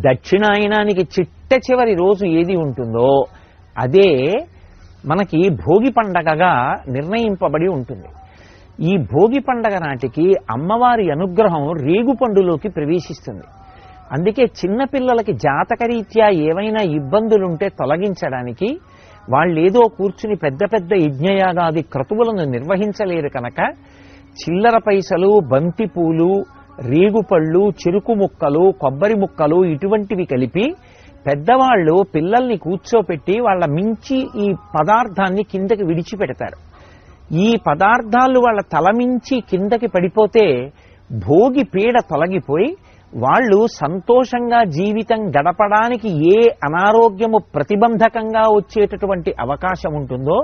దక్షిణాయనానికి చిట్ట చివరి రోజు ఏది ఉంటుందో అదే మనకి భోగి పండగగా నిర్ణయింపబడి ఉంటుంది ఈ భోగి పండగ నాటికి అమ్మవారి అనుగ్రహం రేగుపండులోకి ప్రవేశిస్తుంది అందుకే చిన్నపిల్లలకి జాతకరీత్యా ఏవైనా ఇబ్బందులుంటే తొలగించడానికి వాళ్ళేదో కూర్చుని పెద్ద పెద్ద యజ్ఞయాగాది క్రతువులను నిర్వహించలేరు కనుక చిల్లర పైసలు బంతి పూలు రేగుపళ్ళు చెరుకు ముక్కలు కొబ్బరి ముక్కలు ఇటువంటివి కలిపి పెద్దవాళ్ళు పిల్లల్ని కూర్చోపెట్టి వాళ్ళ మించి ఈ పదార్థాన్ని కిందకి విడిచిపెడతారు ఈ పదార్థాలు వాళ్ళ తలమించి కిందకి పడిపోతే భోగి పీడ తొలగిపోయి వాళ్ళు సంతోషంగా జీవితం గడపడానికి ఏ అనారోగ్యము ప్రతిబంధకంగా వచ్చేటటువంటి అవకాశం ఉంటుందో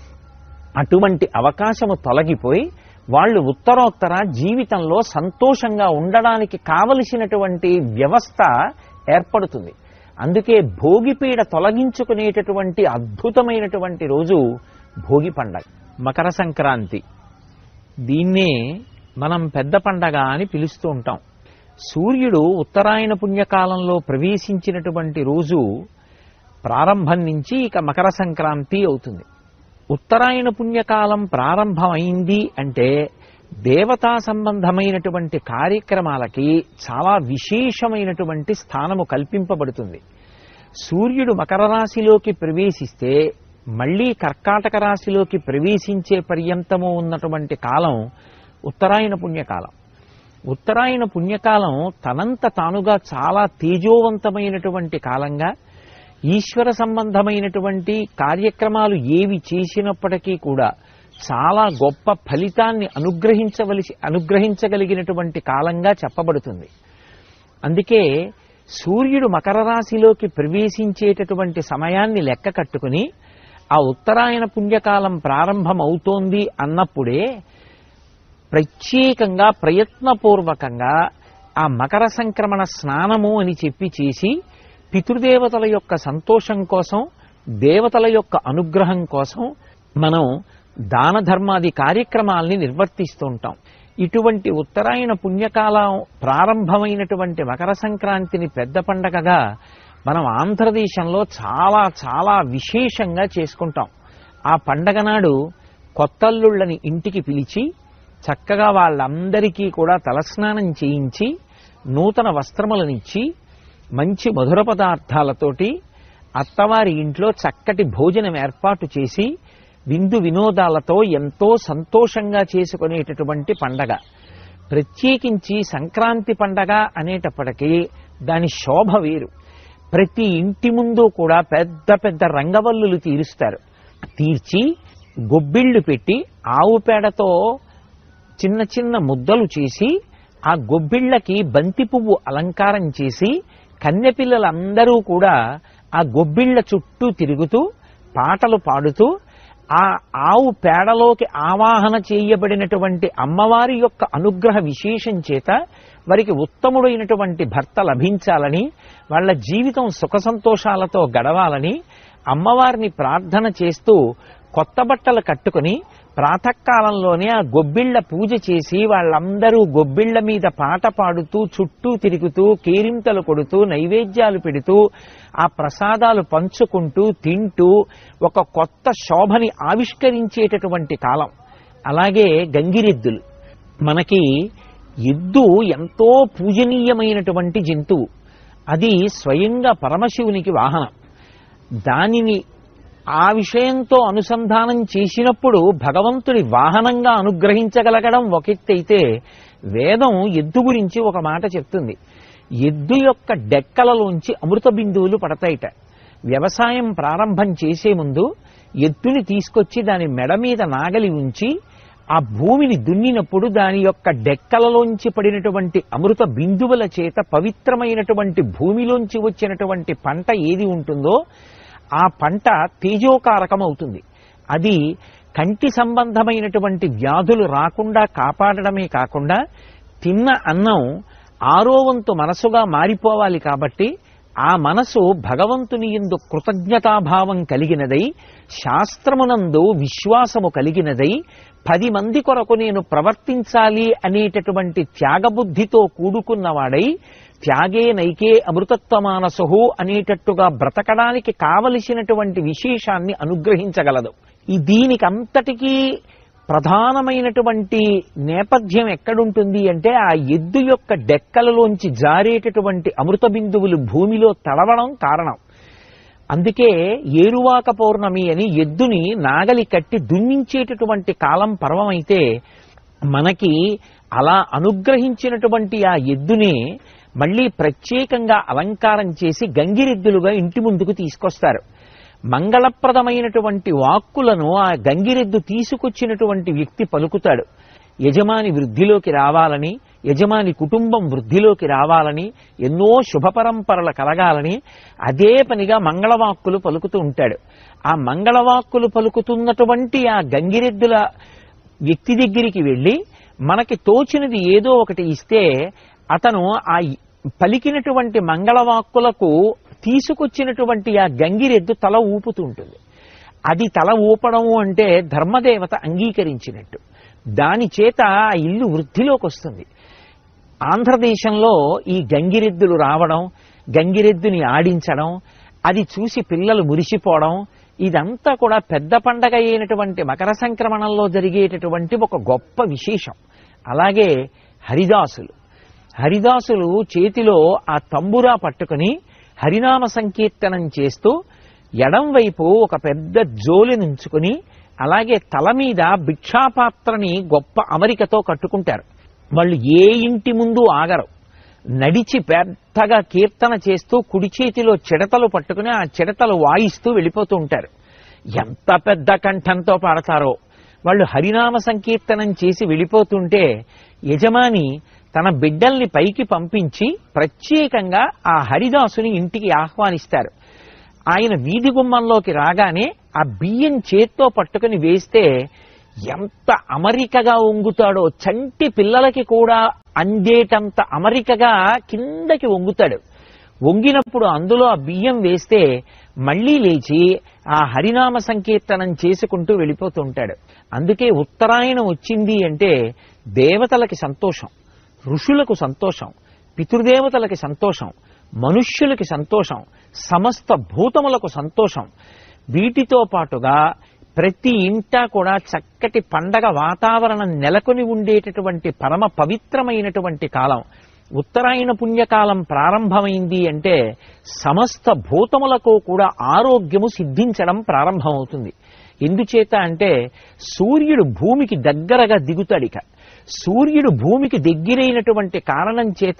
అటువంటి అవకాశము తొలగిపోయి వాళ్ళు ఉత్తరోత్తర జీవితంలో సంతోషంగా ఉండడానికి కావలసినటువంటి వ్యవస్థ ఏర్పడుతుంది అందుకే భోగిపీడ తొలగించుకునేటటువంటి అద్భుతమైనటువంటి రోజు భోగి పండగ మకర సంక్రాంతి దీన్నే మనం పెద్ద పండగ అని పిలుస్తూ ఉంటాం సూర్యుడు ఉత్తరాయణ పుణ్యకాలంలో ప్రవేశించినటువంటి రోజు ప్రారంభం నుంచి ఇక మకర సంక్రాంతి అవుతుంది ఉత్తరాయణ పుణ్యకాలం ప్రారంభమైంది అంటే దేవతా సంబంధమైనటువంటి కార్యక్రమాలకి చాలా విశేషమైనటువంటి స్థానము కల్పింపబడుతుంది సూర్యుడు మకర రాశిలోకి ప్రవేశిస్తే మళ్ళీ కర్కాటక రాశిలోకి ప్రవేశించే పర్యంతము ఉన్నటువంటి కాలం ఉత్తరాయణ పుణ్యకాలం ఉత్తరాయణ పుణ్యకాలం తనంత తానుగా చాలా తేజోవంతమైనటువంటి కాలంగా ఈశ్వర సంబంధమైనటువంటి కార్యక్రమాలు ఏవి చేసినప్పటికీ కూడా చాలా గొప్ప ఫలితాన్ని అనుగ్రహించవలసి అనుగ్రహించగలిగినటువంటి కాలంగా చెప్పబడుతుంది అందుకే సూర్యుడు మకర రాశిలోకి ప్రవేశించేటటువంటి సమయాన్ని లెక్క కట్టుకుని ఆ ఉత్తరాయణ పుణ్యకాలం ప్రారంభమవుతోంది అన్నప్పుడే ప్రత్యేకంగా ప్రయత్నపూర్వకంగా ఆ మకర సంక్రమణ స్నానము అని చెప్పి చేసి పితృదేవతల యొక్క సంతోషం కోసం దేవతల యొక్క అనుగ్రహం కోసం మనం దాన ధర్మాది కార్యక్రమాల్ని నిర్వర్తిస్తూ ఉంటాం ఇటువంటి ఉత్తరాయణ పుణ్యకాలం ప్రారంభమైనటువంటి మకర సంక్రాంతిని పెద్ద పండగగా మనం ఆంధ్రదేశంలో చాలా చాలా విశేషంగా చేసుకుంటాం ఆ పండగ నాడు కొత్తల్లుళ్ళని ఇంటికి పిలిచి చక్కగా వాళ్ళందరికీ కూడా తలస్నానం చేయించి నూతన వస్త్రములనిచ్చి మంచి మధుర పదార్థాలతోటి అత్తవారి ఇంట్లో చక్కటి భోజనం ఏర్పాటు చేసి విందు వినోదాలతో ఎంతో సంతోషంగా చేసుకునేటటువంటి పండగ ప్రత్యేకించి సంక్రాంతి పండగ అనేటప్పటికీ దాని శోభ వేరు ప్రతి ఇంటి ముందు కూడా పెద్ద పెద్ద రంగవల్లులు తీరుస్తారు తీర్చి గొబ్బిళ్ళు పెట్టి ఆవు పేడతో చిన్న చిన్న ముద్దలు చేసి ఆ గొబ్బిళ్ళకి బంతి పువ్వు అలంకారం చేసి కన్నెపిల్లలందరూ కూడా ఆ గొబ్బిళ్ళ చుట్టూ తిరుగుతూ పాటలు పాడుతూ ఆ ఆవు పేడలోకి ఆవాహన చేయబడినటువంటి అమ్మవారి యొక్క అనుగ్రహ విశేషం చేత వారికి ఉత్తముడైనటువంటి భర్త లభించాలని వాళ్ళ జీవితం సుఖ సంతోషాలతో గడవాలని అమ్మవారిని ప్రార్థన చేస్తూ కొత్త బట్టలు కట్టుకుని ప్రాతకాలంలోనే ఆ గొబ్బిళ్ల పూజ చేసి వాళ్ళందరూ గొబ్బిళ్ల మీద పాట పాడుతూ చుట్టూ తిరుగుతూ కేరింతలు కొడుతూ నైవేద్యాలు పెడుతూ ఆ ప్రసాదాలు పంచుకుంటూ తింటూ ఒక కొత్త శోభని ఆవిష్కరించేటటువంటి కాలం అలాగే గంగిరెద్దులు మనకి ఎద్దు ఎంతో పూజనీయమైనటువంటి జంతువు అది స్వయంగా పరమశివునికి వాహనం దానిని ఆ విషయంతో అనుసంధానం చేసినప్పుడు భగవంతుడి వాహనంగా అనుగ్రహించగలగడం ఒక ఎత్తైతే వేదం ఎద్దు గురించి ఒక మాట చెప్తుంది ఎద్దు యొక్క డెక్కలలోంచి అమృత బిందువులు పడతాయిట వ్యవసాయం ప్రారంభం చేసే ముందు ఎద్దుని తీసుకొచ్చి దాని మెడ మీద నాగలి ఉంచి ఆ భూమిని దున్నినప్పుడు దాని యొక్క డెక్కలలోంచి పడినటువంటి అమృత బిందువుల చేత పవిత్రమైనటువంటి భూమిలోంచి వచ్చినటువంటి పంట ఏది ఉంటుందో ఆ పంట తేజోకారకం అవుతుంది అది కంటి సంబంధమైనటువంటి వ్యాధులు రాకుండా కాపాడడమే కాకుండా తిన్న అన్నం ఆరో వంతు మనసుగా మారిపోవాలి కాబట్టి ఆ మనసు భగవంతుని ఎందు కృతజ్ఞతాభావం కలిగినదై శాస్త్రమునందు విశ్వాసము కలిగినదై పది మంది కొరకు నేను ప్రవర్తించాలి అనేటటువంటి త్యాగబుద్ధితో కూడుకున్నవాడై త్యాగే నైకే అమృతత్వమానసహు అనేటట్టుగా బ్రతకడానికి కావలసినటువంటి విశేషాన్ని అనుగ్రహించగలదు ఈ దీనికంతటికీ ప్రధానమైనటువంటి నేపథ్యం ఎక్కడుంటుంది అంటే ఆ ఎద్దు యొక్క డెక్కలలోంచి జారేటటువంటి అమృత బిందువులు భూమిలో తడవడం కారణం అందుకే ఏరువాక పౌర్ణమి అని ఎద్దుని నాగలి కట్టి దున్నించేటటువంటి కాలం పర్వమైతే మనకి అలా అనుగ్రహించినటువంటి ఆ ఎద్దుని మళ్ళీ ప్రత్యేకంగా అలంకారం చేసి గంగిరెద్దులుగా ఇంటి ముందుకు తీసుకొస్తారు మంగళప్రదమైనటువంటి వాక్కులను ఆ గంగిరెద్దు తీసుకొచ్చినటువంటి వ్యక్తి పలుకుతాడు యజమాని వృద్ధిలోకి రావాలని యజమాని కుటుంబం వృద్ధిలోకి రావాలని ఎన్నో శుభ పరంపరలు కలగాలని అదే పనిగా మంగళవాక్కులు పలుకుతూ ఉంటాడు ఆ మంగళవాక్కులు పలుకుతున్నటువంటి ఆ గంగిరెద్దుల వ్యక్తి దగ్గరికి వెళ్ళి మనకి తోచినది ఏదో ఒకటి ఇస్తే అతను ఆ పలికినటువంటి మంగళవాక్కులకు తీసుకొచ్చినటువంటి ఆ గంగిరెద్దు తల ఊపుతూ ఉంటుంది అది తల ఊపడము అంటే ధర్మదేవత అంగీకరించినట్టు దాని చేత ఆ ఇల్లు వృద్ధిలోకి వస్తుంది ఆంధ్రదేశంలో ఈ గంగిరెద్దులు రావడం గంగిరెద్దుని ఆడించడం అది చూసి పిల్లలు మురిసిపోవడం ఇదంతా కూడా పెద్ద పండగ అయినటువంటి మకర సంక్రమణంలో జరిగేటటువంటి ఒక గొప్ప విశేషం అలాగే హరిదాసులు హరిదాసులు చేతిలో ఆ తంబురా పట్టుకుని హరినామ సంకీర్తనం చేస్తూ ఎడం వైపు ఒక పెద్ద జోలి నుంచుకుని అలాగే తల మీద భిక్షాపాత్రని గొప్ప అమరికతో కట్టుకుంటారు వాళ్ళు ఏ ఇంటి ముందు ఆగరు నడిచి పెద్దగా కీర్తన చేస్తూ కుడి చేతిలో చిడతలు పట్టుకుని ఆ చిడతలు వాయిస్తూ వెళ్ళిపోతూ ఉంటారు ఎంత పెద్ద కంఠంతో పాడతారో వాళ్ళు హరినామ సంకీర్తనం చేసి వెళ్ళిపోతుంటే యజమాని తన బిడ్డల్ని పైకి పంపించి ప్రత్యేకంగా ఆ హరిదాసుని ఇంటికి ఆహ్వానిస్తారు ఆయన వీధి గుమ్మంలోకి రాగానే ఆ బియ్యం చేత్తో పట్టుకుని వేస్తే ఎంత అమరికగా వంగుతాడో చంటి పిల్లలకి కూడా అందేటంత అమరికగా కిందకి వంగుతాడు వంగినప్పుడు అందులో ఆ బియ్యం వేస్తే మళ్ళీ లేచి ఆ హరినామ సంకీర్తనం చేసుకుంటూ వెళ్ళిపోతుంటాడు అందుకే ఉత్తరాయణం వచ్చింది అంటే దేవతలకి సంతోషం ఋషులకు సంతోషం పితృదేవతలకి సంతోషం మనుష్యులకి సంతోషం సమస్త భూతములకు సంతోషం వీటితో పాటుగా ప్రతి ఇంటా కూడా చక్కటి పండగ వాతావరణం నెలకొని ఉండేటటువంటి పరమ పవిత్రమైనటువంటి కాలం ఉత్తరాయణ పుణ్యకాలం ప్రారంభమైంది అంటే సమస్త భూతములకు కూడా ఆరోగ్యము సిద్ధించడం ప్రారంభమవుతుంది ఎందుచేత అంటే సూర్యుడు భూమికి దగ్గరగా దిగుతాడిక సూర్యుడు భూమికి దగ్గరైనటువంటి కారణం చేత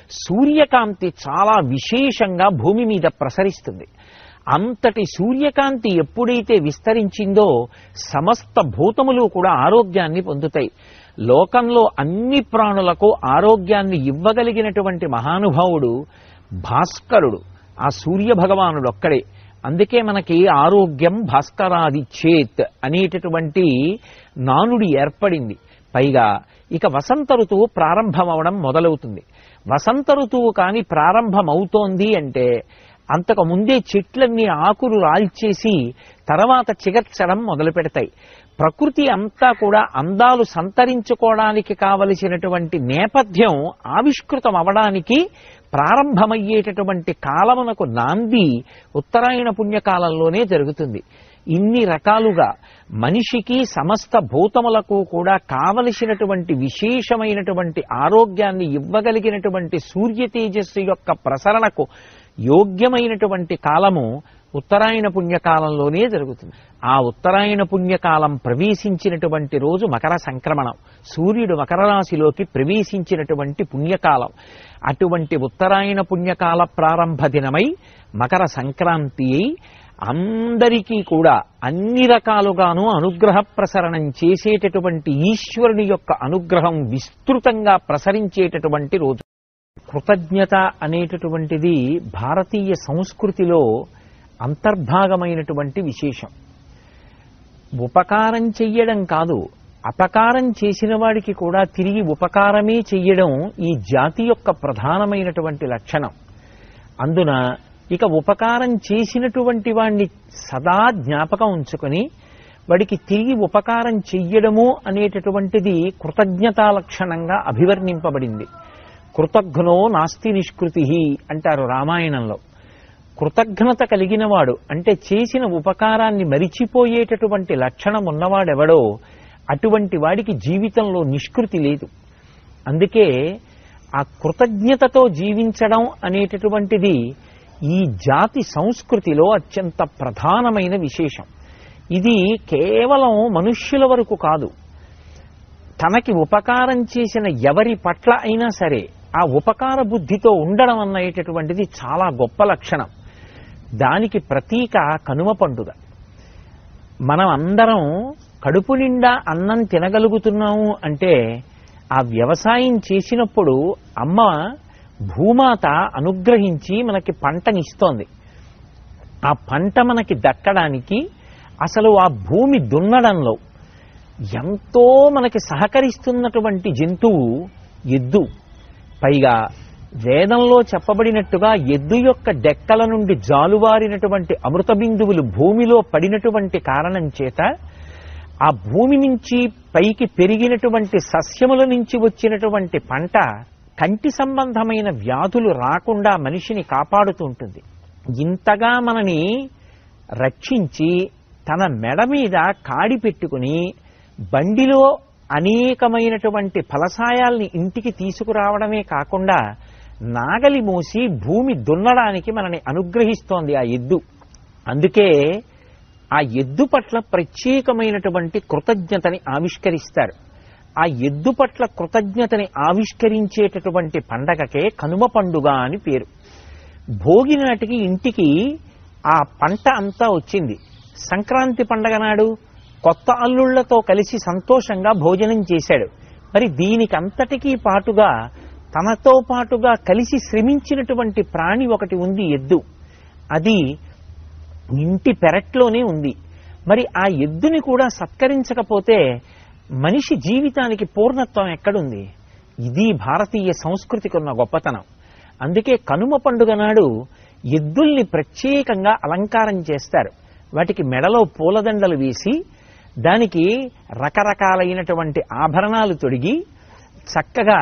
సూర్యకాంతి చాలా విశేషంగా భూమి మీద ప్రసరిస్తుంది అంతటి సూర్యకాంతి ఎప్పుడైతే విస్తరించిందో సమస్త భూతములు కూడా ఆరోగ్యాన్ని పొందుతాయి లోకంలో అన్ని ప్రాణులకు ఆరోగ్యాన్ని ఇవ్వగలిగినటువంటి మహానుభావుడు భాస్కరుడు ఆ సూర్య భగవానుడు ఒక్కడే అందుకే మనకి ఆరోగ్యం భాస్కరాది చేత్ అనేటటువంటి నానుడి ఏర్పడింది పైగా ఇక వసంత ఋతువు ప్రారంభమవడం మొదలవుతుంది వసంత ఋతువు కాని ప్రారంభమవుతోంది అంటే అంతకు ముందే చెట్లన్నీ ఆకులు రాల్చేసి తర్వాత చిగర్చడం మొదలు పెడతాయి ప్రకృతి అంతా కూడా అందాలు సంతరించుకోవడానికి కావలసినటువంటి నేపథ్యం ఆవిష్కృతం అవడానికి ప్రారంభమయ్యేటటువంటి కాలమునకు నాంది ఉత్తరాయణ పుణ్యకాలంలోనే జరుగుతుంది ఇన్ని రకాలుగా మనిషికి సమస్త భూతములకు కూడా కావలసినటువంటి విశేషమైనటువంటి ఆరోగ్యాన్ని ఇవ్వగలిగినటువంటి సూర్య తేజస్సు యొక్క ప్రసరణకు యోగ్యమైనటువంటి కాలము ఉత్తరాయణ పుణ్యకాలంలోనే జరుగుతుంది ఆ ఉత్తరాయణ పుణ్యకాలం ప్రవేశించినటువంటి రోజు మకర సంక్రమణం సూర్యుడు మకర రాశిలోకి ప్రవేశించినటువంటి పుణ్యకాలం అటువంటి ఉత్తరాయణ పుణ్యకాల ప్రారంభ దినమై మకర సంక్రాంతి అయి అందరికీ కూడా అన్ని రకాలుగాను అనుగ్రహ ప్రసరణం చేసేటటువంటి ఈశ్వరుని యొక్క అనుగ్రహం విస్తృతంగా ప్రసరించేటటువంటి రోజు కృతజ్ఞత అనేటటువంటిది భారతీయ సంస్కృతిలో అంతర్భాగమైనటువంటి విశేషం ఉపకారం చెయ్యడం కాదు అపకారం చేసిన వాడికి కూడా తిరిగి ఉపకారమే చెయ్యడం ఈ జాతి యొక్క ప్రధానమైనటువంటి లక్షణం అందున ఇక ఉపకారం చేసినటువంటి వాణ్ణి సదా జ్ఞాపకం ఉంచుకొని వాడికి తిరిగి ఉపకారం చెయ్యడము అనేటటువంటిది కృతజ్ఞతా లక్షణంగా అభివర్ణింపబడింది కృతజ్ఞో నాస్తి నిష్కృతి అంటారు రామాయణంలో కృతజ్ఞత కలిగిన వాడు అంటే చేసిన ఉపకారాన్ని మరిచిపోయేటటువంటి లక్షణం ఉన్నవాడెవడో అటువంటి వాడికి జీవితంలో నిష్కృతి లేదు అందుకే ఆ కృతజ్ఞతతో జీవించడం అనేటటువంటిది ఈ జాతి సంస్కృతిలో అత్యంత ప్రధానమైన విశేషం ఇది కేవలం మనుష్యుల వరకు కాదు తనకి ఉపకారం చేసిన ఎవరి పట్ల అయినా సరే ఆ ఉపకార బుద్ధితో ఉండడం అనేటటువంటిది చాలా గొప్ప లక్షణం దానికి ప్రతీక కనుమ పండుగ మనం అందరం కడుపు నిండా అన్నం తినగలుగుతున్నాము అంటే ఆ వ్యవసాయం చేసినప్పుడు అమ్మ భూమాత అనుగ్రహించి మనకి పంటనిస్తోంది ఆ పంట మనకి దక్కడానికి అసలు ఆ భూమి దున్నడంలో ఎంతో మనకి సహకరిస్తున్నటువంటి జంతువు ఎద్దు పైగా వేదంలో చెప్పబడినట్టుగా ఎద్దు యొక్క డెక్కల నుండి జాలువారినటువంటి అమృత బిందువులు భూమిలో పడినటువంటి కారణం చేత ఆ భూమి నుంచి పైకి పెరిగినటువంటి సస్యముల నుంచి వచ్చినటువంటి పంట కంటి సంబంధమైన వ్యాధులు రాకుండా మనిషిని కాపాడుతూ ఉంటుంది ఇంతగా మనని రక్షించి తన మెడ మీద కాడి పెట్టుకుని బండిలో అనేకమైనటువంటి ఫలసాయాల్ని ఇంటికి తీసుకురావడమే కాకుండా నాగలి మోసి భూమి దున్నడానికి మనని అనుగ్రహిస్తోంది ఆ ఎద్దు అందుకే ఆ ఎద్దు పట్ల ప్రత్యేకమైనటువంటి కృతజ్ఞతని ఆవిష్కరిస్తారు ఆ ఎద్దు పట్ల కృతజ్ఞతని ఆవిష్కరించేటటువంటి పండగకే కనుమ పండుగ అని పేరు భోగి నాటికి ఇంటికి ఆ పంట అంతా వచ్చింది సంక్రాంతి పండగ నాడు కొత్త అల్లుళ్లతో కలిసి సంతోషంగా భోజనం చేశాడు మరి దీనికంతటికీ పాటుగా తనతో పాటుగా కలిసి శ్రమించినటువంటి ప్రాణి ఒకటి ఉంది ఎద్దు అది ఇంటి పెరట్లోనే ఉంది మరి ఆ ఎద్దుని కూడా సత్కరించకపోతే మనిషి జీవితానికి పూర్ణత్వం ఎక్కడుంది ఇది భారతీయ సంస్కృతికి ఉన్న గొప్పతనం అందుకే కనుమ పండుగ నాడు ఎద్దుల్ని ప్రత్యేకంగా అలంకారం చేస్తారు వాటికి మెడలో పూలదండలు వేసి దానికి రకరకాలైనటువంటి ఆభరణాలు తొడిగి చక్కగా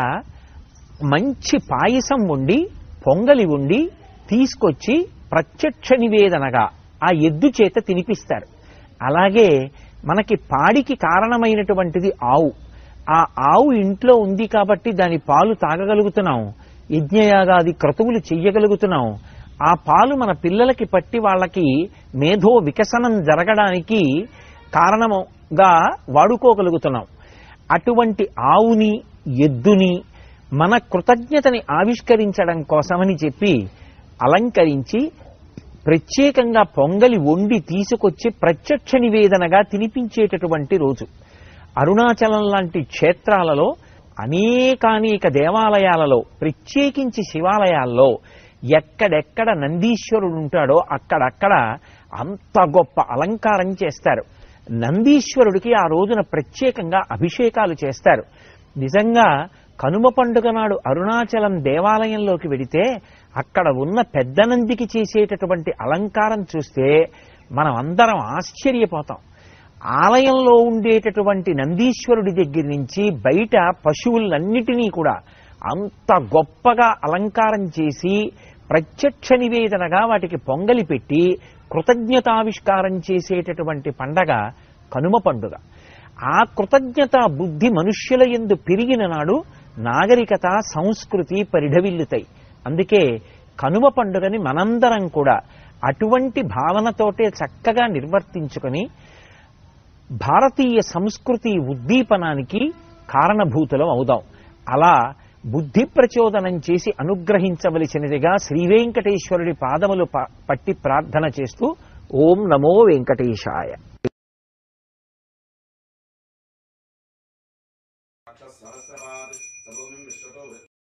మంచి పాయసం ఉండి పొంగలి ఉండి తీసుకొచ్చి ప్రత్యక్ష నివేదనగా ఆ ఎద్దు చేత తినిపిస్తారు అలాగే మనకి పాడికి కారణమైనటువంటిది ఆవు ఆ ఆవు ఇంట్లో ఉంది కాబట్టి దాని పాలు తాగగలుగుతున్నాం యజ్ఞయాగాది క్రతువులు చెయ్యగలుగుతున్నాం ఆ పాలు మన పిల్లలకి పట్టి వాళ్ళకి మేధో వికసనం జరగడానికి కారణముగా వాడుకోగలుగుతున్నాం అటువంటి ఆవుని ఎద్దుని మన కృతజ్ఞతని ఆవిష్కరించడం కోసమని చెప్పి అలంకరించి ప్రత్యేకంగా పొంగలి వండి తీసుకొచ్చి ప్రత్యక్ష నివేదనగా తినిపించేటటువంటి రోజు అరుణాచలం లాంటి క్షేత్రాలలో అనేకానేక దేవాలయాలలో ప్రత్యేకించి శివాలయాల్లో ఎక్కడెక్కడ నందీశ్వరుడు ఉంటాడో అక్కడక్కడ అంత గొప్ప అలంకారం చేస్తారు నందీశ్వరుడికి ఆ రోజున ప్రత్యేకంగా అభిషేకాలు చేస్తారు నిజంగా కనుమ పండుగ నాడు అరుణాచలం దేవాలయంలోకి వెడితే అక్కడ ఉన్న పెద్ద నందికి చేసేటటువంటి అలంకారం చూస్తే మనం అందరం ఆశ్చర్యపోతాం ఆలయంలో ఉండేటటువంటి నందీశ్వరుడి దగ్గర నుంచి బయట పశువులన్నిటినీ కూడా అంత గొప్పగా అలంకారం చేసి ప్రత్యక్ష నివేదనగా వాటికి పొంగలి పెట్టి కృతజ్ఞతావిష్కారం చేసేటటువంటి పండగ కనుమ పండుగ ఆ కృతజ్ఞత బుద్ధి మనుష్యుల ఎందు పెరిగిన నాడు నాగరికత సంస్కృతి పరిఢవిల్లుతాయి అందుకే కనుమ పండుగని మనందరం కూడా అటువంటి భావనతోటే చక్కగా నిర్వర్తించుకొని భారతీయ సంస్కృతి ఉద్దీపనానికి కారణభూతులం అవుదాం అలా బుద్ధి ప్రచోదనం చేసి అనుగ్రహించవలసినదిగా శ్రీ వెంకటేశ్వరుడి పాదములు ప- పట్టి ప్రార్థన చేస్తూ ఓం నమో వెంకటేశాయ